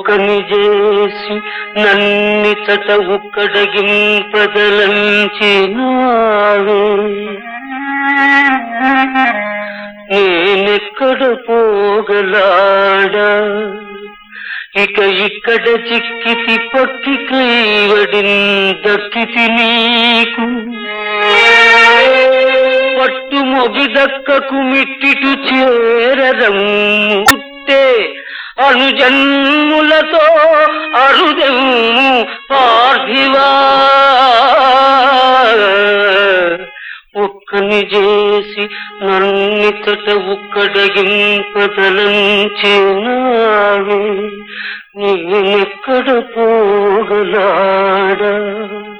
ఒక్కని చేసి నన్నితట ఉక్కడగింపదలంచినావే నేనెక్కడ పోగలాడా ఇక ఇక్కడ చిక్కితి పక్కి కైవడిన్ దక్కితి నీకు పట్టు మొగిదక్కకు మిట్టిటు చేరదము పుట్టే అనుజన్ములతో అరుదము పార్థివా ఒక్కని చేసి నన్నితట ఉక్కడగింపదలంచినావే నేనెక్కడ పోగలాడా